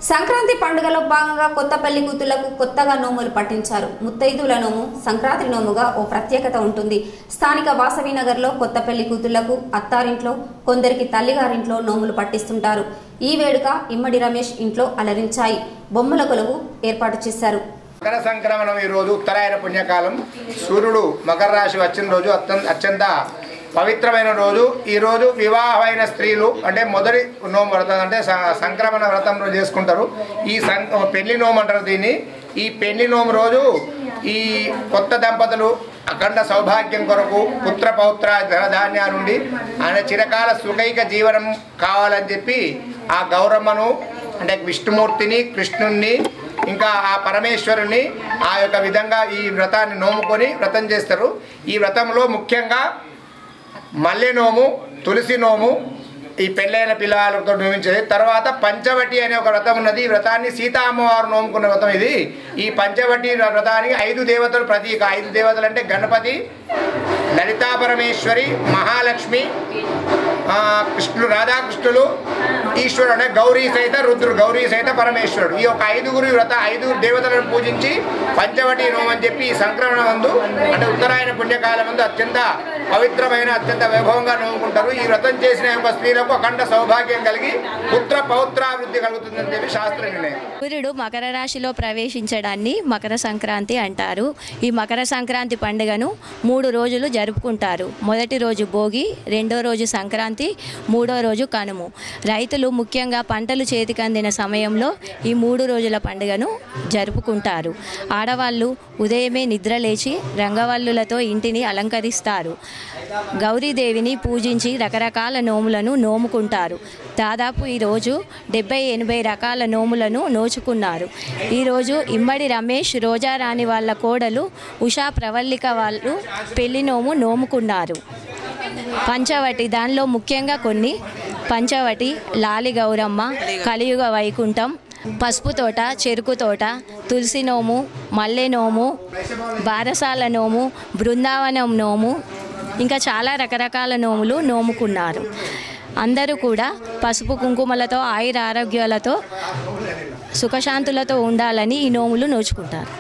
సంక్రాంతి పండుగలో భాగంగా కొత్తపల్లి కూతుళ్లకు కొత్తగా నోములు పట్టించారు ముత్తైదుల నోము సంక్రాంతి నోముగా ఓ ప్రత్యేకత ఉంటుంది స్థానిక వాసవి నగర్లో కొత్తపల్లి కూతుళ్లకు అత్తారింట్లో కొందరికి తల్లిగారింట్లో నోములు పట్టిస్తుంటారు ఈ వేడుక ఇమ్మడి రమేష్ ఇంట్లో అలరించాయి బొమ్మల కొలువు ఏర్పాటు చేశారు మకర సంక్రమణం ఈ రోజు ఉత్తరాయణ పుణ్యకాలం సూర్యుడు మకర రాశి వచ్చిన రోజు అత్యంత అత్యంత పవిత్రమైన రోజు ఈ రోజు వివాహమైన స్త్రీలు అంటే మొదటి నోము వ్రతం అంటే స- సంక్రమణ వ్రతం రోజు చేసుకుంటారు ఈ సం పెళ్లి నోము అంటారు దీన్ని ఈ పెళ్లి నోము రోజు ఈ కొత్త దంపతులు అఖండ సౌభాగ్యం కొరకు పుత్ర పౌత్ర ధనధాన్యాల నుండి ఆయన చిరకాల సుఖైక జీవనం కావాలని చెప్పి ఆ గౌరమ్మను అంటే విష్ణుమూర్తిని కృష్ణుణ్ణి ఇంకా ఆ పరమేశ్వరుని ఆ యొక్క విధంగా ఈ వ్రతాన్ని నోముకొని వ్రతం చేస్తారు ఈ వ్రతంలో ముఖ్యంగా మల్లె నోము తులసి నోము ఈ పెళ్ళైన పిల్లలతో నోమించేది తర్వాత పంచవటి అనే ఒక వ్రతం ఉన్నది ఈ వ్రతాన్ని సీతా అమ్మవారు నోముకున్న వ్రతం ఇది ఈ పంచవటి వ్రతానికి ఐదు దేవతలు ప్రతీక ఐదు దేవతలు అంటే గణపతి లలితా పరమేశ్వరి మహాలక్ష్మి ఆ, కృష్ణుడు రాధాకృష్ణులు ఈశ్వరుడు అంటే గౌరీ సహిత రుద్రుడు గౌరీ సహిత పరమేశ్వరుడు ఈ యొక్క ఐదుగురు వ్రత ఐదుగురు దేవతలను పూజించి పంచవటి నోమం అని చెప్పి ఈ సంక్రమణ మందు అంటే ఉత్తరాయణ పుణ్యకాలం మందు అత్యంత పవిత్రమైన అత్యంత వైభవంగా నోముకుంటారు ఈ వ్రతం చేసిన యొక్క స్త్రీలకు అఖండ సౌభాగ్యం కలిగి పుత్ర పౌత్రాభివృద్ధి కలుగుతుందని చెప్పి శాస్త్ర నిర్ణయం సూర్యుడు మకర రాశిలో ప్రవేశించడాన్ని మకర సంక్రాంతి అంటారు ఈ మకర సంక్రాంతి పండుగను మూడు రోజులు జరుపుకుంటారు మొదటి రోజు భోగి రెండో రోజు సంక్రాంతి మూడో రోజు కనుము రైతులు ముఖ్యంగా పంటలు చేతికి అందిన సమయంలో ఈ మూడు రోజుల పండుగను జరుపుకుంటారు ఆడవాళ్ళు ఉదయమే నిద్ర లేచి రంగవల్లులతో ఇంటిని అలంకరిస్తారు గౌరీదేవిని పూజించి రకరకాల నోములను నోముకుంటారు దాదాపు ఈరోజు డెబ్బై ఎనభై రకాల నోములను నోచుకున్నారు ఈరోజు ఇమ్మడి రమేష్ రోజారాణి వాళ్ళ కోడలు ఉషా ప్రవల్లిక వాళ్ళు పెళ్లి నోము నోముకున్నారు పంచవటి దానిలో ముఖ్యంగా కొన్ని పంచవటి లాలి గౌరమ్మ కలియుగ వైకుంఠం పసుపు తోట చెరుకు తోట తులసి నోము మల్లె నోము బారసాల నోము బృందావనం నోము ఇంకా చాలా రకరకాల నోములు నోముకున్నారు అందరూ కూడా పసుపు కుంకుమలతో ఆయుర ఆరోగ్యాలతో సుఖశాంతులతో ఉండాలని ఈ నోములు నోచుకుంటారు